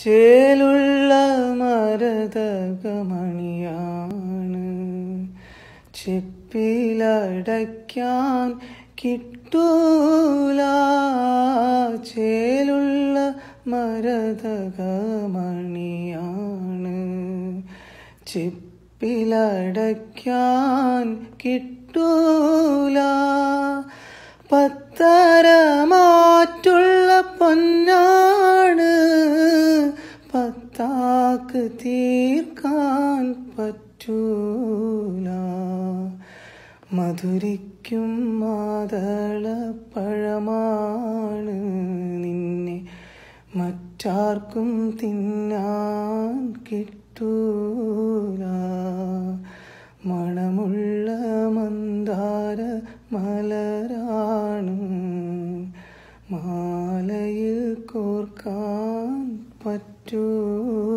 ചേലുള്ള മരതകമണിയാണ് ചെപ്പിലടയ്ക്കാൻ കിട്ടൂല ചേലുള്ള മരതകമണിയാണ് ചെപ്പിലടയ്ക്കാൻ കിട്ടൂല പത്തരമാറ്റുള്ള പൊന്നാണ് പത്താക്ക് തീർക്കാൻ പറ്റൂല മധുരിക്കും മാതളപ്പഴമാണ് നിന്നെ മറ്റാർക്കും തിന്നാൻ കിട്ടൂല മണമുള്ള മന്ദാര മലരാണ് മാലയിൽ കോർക്കാൻ പറ്റൂ